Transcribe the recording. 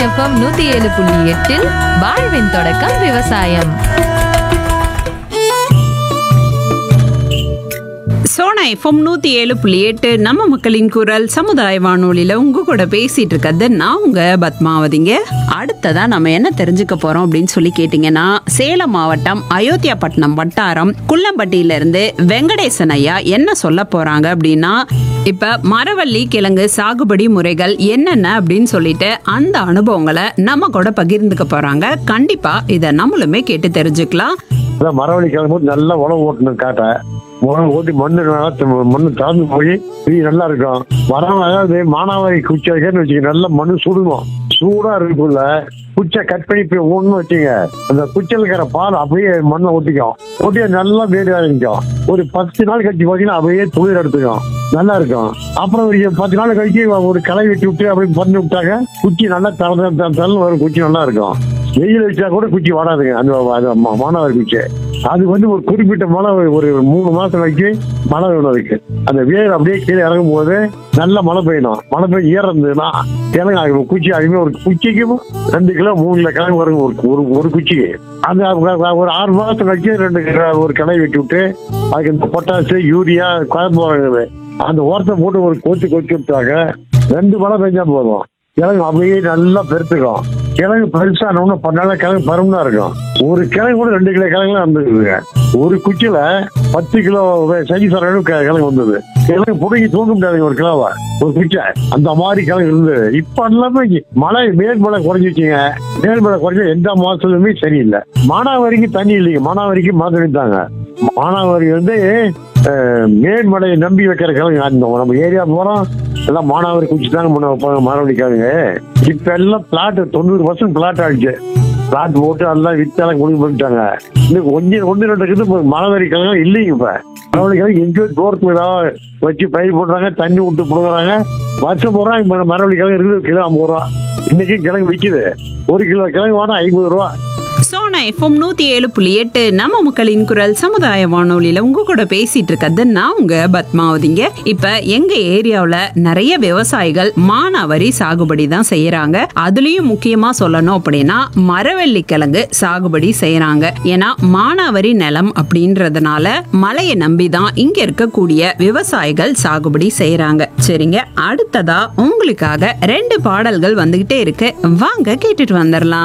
FM நூத்தி ஏழு புள்ளி எட்டில் வாழ்வின் தொடக்கம் விவசாயம் சோனா எஃப்எம் நூத்தி ஏழு புள்ளி எட்டு நம்ம மக்களின் குரல் சமுதாய வானொலியில உங்க கூட பேசிட்டு இருக்கிறது நான் உங்க பத்மாவதிங்க அடுத்ததா நம்ம என்ன தெரிஞ்சுக்க போறோம் அப்படின்னு சொல்லி கேட்டீங்கன்னா சேலம் மாவட்டம் அயோத்தியாபட்டினம் வட்டாரம் குள்ளம்பட்டியில இருந்து வெங்கடேசன் ஐயா என்ன சொல்ல போறாங்க அப்படின்னா இப்ப மரவள்ளி கிழங்கு சாகுபடி முறைகள் என்னென்ன அப்படின்னு சொல்லிட்டு அந்த அனுபவங்களை நம்ம கூட பகிர்ந்துக்க போறாங்க கண்டிப்பா இதை நம்மளுமே கேட்டு தெரிஞ்சுக்கலாம் அதான் மரவள்ளி கிளம்பும்போது நல்லா உழவு ஓட்டணும் காட்டை உழவு ஓட்டி மண்ணு நல்லா த- மண்ணு தாழ்ந்து போய் இது நல்லா இருக்கும் மரம் அதாவது மானாவாரி குச்சி வைக்கன்னு வச்சுக்க நல்லா மண்ணு சுடுவோம் சூடா இருக்குள்ள குச்சை கட் பண்ணி போய் ஒண்ணு வச்சுங்க அந்த குச்சியில் இருக்கிற பால் அப்படியே மண்ணை ஒட்டிக்கும் ஒட்டி நல்லா வேடி ஆரம்பிக்கும் ஒரு பத்து நாள் கழிச்சு பார்த்தீங்கன்னா அப்படியே துளிர் எடுத்துக்கும் நல்லா இருக்கும் அப்புறம் ஒரு பத்து நாள் கழிச்சு ஒரு களை வெட்டி விட்டு அப்படி பண்ணி விட்டாங்க குச்சி நல்லா தள தள்ள வரும் குச்சி நல்லா இருக்கும் வெயில் வச்சா கூட குச்சி வாடாதுங்க அந்த அது மா- மானாவாரி குச்சி அது வந்து ஒரு குறிப்பிட்ட மழை ஒரு மூணு மாசம் வரைக்கும் மழை வேணும் அதுக்கு அந்த வேர் அப்படியே கீழே இறங்கும் போது நல்ல மழை பெய்யணும் மழை பெய்ய ஈரம் இருந்ததுன்னா கிழங்கு ஆகும் குச்சி அதுமே ஒரு குச்சிக்கும் ரெண்டு கிலோ மூணு கிலோ கிழங்கு வரும் ஒரு ஒரு ஒரு குச்சிக்கு அந்த அ- ஒரு ஆறு மாசம் கழிச்சு ரெண்டு கிலோ ஒரு கிளை வெட்டி விட்டு அதுக்கு இந்த பொட்டாசு யூரியா குழம்பு அந்த ஓரத்தை போட்டு ஒரு கொத்தி கொத்தி விட்டாங்க ரெண்டு மழை பெஞ்சா போதும் கிழங்கு அப்படியே நல்லா பெருத்துக்கும் கிழங்கு பெருசானோன்னு பண்ணால கிழங்கு பருமனா இருக்கும் ஒரு கிழங்கு கூட ரெண்டு கிலோ கிழங்குலாம் வந்துருக்குங்க ஒரு குச்சியில பத்து கிலோ சைஸ் வர அளவுக்கு கிழங்கு வந்தது கிழங்கு புடுங்கி தூக்க முடியாதுங்க ஒரு கிலோவை ஒரு குச்சை அந்த மாதிரி கிழங்கு இருந்தது இப்ப எல்லாமே இங்க மழை மேல்மழை குறைஞ்சிச்சுங்க மேல்மழை குறைஞ்சா எந்த மாசத்துலயுமே சரியில்லை மானாவாரிக்கு தண்ணி இல்லைங்க மானாவாரிக்கு மாதிரி தாங்க மானாவாரி வந்து அஹ், மேல்மலையை நம்பி வைக்கிற கிழங்கு அந்த நம்ம ஏரியா போறோம் எல்லாம் மானாவாரி குச்சி தாங்க முன்ன வைப்பாங்க மாணவடிக்காதுங்க இப்ப எல்லாம் பிளாட் தொண்ணூறு பர்சன்ட் பிளாட் ஆயிடுச்சு பிளாட் போட்டு எல்லாம் வித்தாலும் குடிக்க போயிட்டாங்க இன்னும் ஒன்று ஒன்று ரெண்டு இருக்குது இப்ப மானாவாரி கிழங்கு இல்லைங்க இப்ப மானாவாரி கிழங்கு எங்கேயோ தூரத்துல ஏதாவது வச்சு பயிர் போடுறாங்க தண்ணி விட்டு போடுறாங்க வருஷம் போறா இப்ப மரவள்ளி கிழங்கு இருக்குது கிலோ ஐம்பது ரூபா இன்னைக்கு கிழங்கு விற்குது ஒரு கிலோ கிழங்கு வாங்க ஐம்பது ரூபா சோனா எஃப்எம் நூத்தி ஏழு புள்ளி எட்டு நம்ம மக்களின் குரல் சமுதாய வானொலியில உங்க கூட பேசிட்டு இருக்கிறது நான் உங்க பத்மாவதிங்க இப்ப எங்க ஏரியாவுல நிறைய விவசாயிகள் மானாவரி சாகுபடி தான் செய்யறாங்க அதுலயும் முக்கியமா சொல்லணும் அப்படின்னா மரவள்ளி கிழங்கு சாகுபடி செய்யறாங்க ஏன்னா மானாவரி நிலம் அப்படின்றதுனால மழையை நம்பி தான் இங்க இருக்கக்கூடிய விவசாயிகள் சாகுபடி செய்யறாங்க சரிங்க அடுத்ததா உங்களுக்காக ரெண்டு பாடல்கள் வந்துகிட்டே இருக்கு வாங்க கேட்டுட்டு வந்துடலாம்